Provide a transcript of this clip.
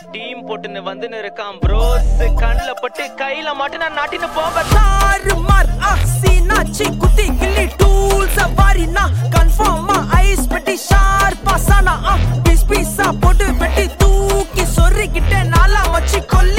team போட்டுன்னு வந்துன்னு இருக்கான் ப்ரோஸ் கண்ணுல பட்டு கையில மாட்டு நான் நாட்டின்னு போக தாறுமார் அக்ஸினாச்சி குத்தி கிள்ளி டூல்ஸ் வாரினா கன்ஃபார்மா ஐஸ் பெட்டி ஷார்ப்பா சானா பீஸ் பீஸா போட்டு வெட்டி தூக்கி சொருகிட்ட நாலா வச்சு கொல்ல